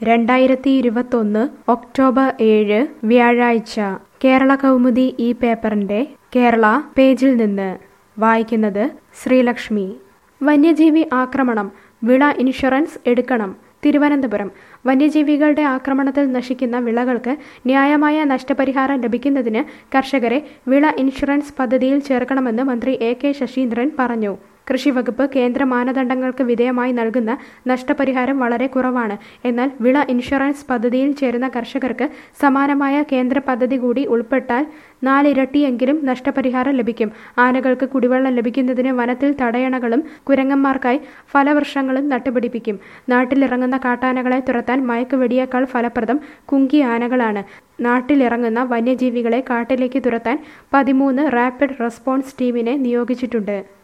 രണ്ടായിരത്തി ഇരുപത്തൊന്ന് ഒക്ടോബർ ഏഴ് വ്യാഴാഴ്ച കേരള കൗമുദി ഈ പേപ്പറിന്റെ കേരള പേജിൽ നിന്ന് വായിക്കുന്നത് ശ്രീലക്ഷ്മി വന്യജീവി ആക്രമണം വിള ഇൻഷുറൻസ് എടുക്കണം തിരുവനന്തപുരം വന്യജീവികളുടെ ആക്രമണത്തിൽ നശിക്കുന്ന വിളകൾക്ക് ന്യായമായ നഷ്ടപരിഹാരം ലഭിക്കുന്നതിന് കർഷകരെ വിള ഇൻഷുറൻസ് പദ്ധതിയിൽ ചേർക്കണമെന്ന് മന്ത്രി എ കെ ശശീന്ദ്രൻ പറഞ്ഞു കൃഷിവകുപ്പ് കേന്ദ്ര മാനദണ്ഡങ്ങൾക്ക് വിധേയമായി നൽകുന്ന നഷ്ടപരിഹാരം വളരെ കുറവാണ് എന്നാൽ വിള ഇൻഷുറൻസ് പദ്ധതിയിൽ ചേരുന്ന കർഷകർക്ക് സമാനമായ കേന്ദ്ര പദ്ധതി കൂടി ഉൾപ്പെട്ടാൽ നാലിരട്ടിയെങ്കിലും നഷ്ടപരിഹാരം ലഭിക്കും ആനകൾക്ക് കുടിവെള്ളം ലഭിക്കുന്നതിന് വനത്തിൽ തടയണകളും കുരങ്ങന്മാർക്കായി ഫലവൃക്ഷങ്ങളും നട്ടുപിടിപ്പിക്കും നാട്ടിലിറങ്ങുന്ന കാട്ടാനകളെ തുരത്താൻ മയക്കുവെടിയേക്കാൾ ഫലപ്രദം കുങ്കി ആനകളാണ് നാട്ടിലിറങ്ങുന്ന വന്യജീവികളെ കാട്ടിലേക്ക് തുരത്താൻ പതിമൂന്ന് റാപ്പിഡ് റെസ്പോൺസ് ടീമിനെ നിയോഗിച്ചിട്ടുണ്ട്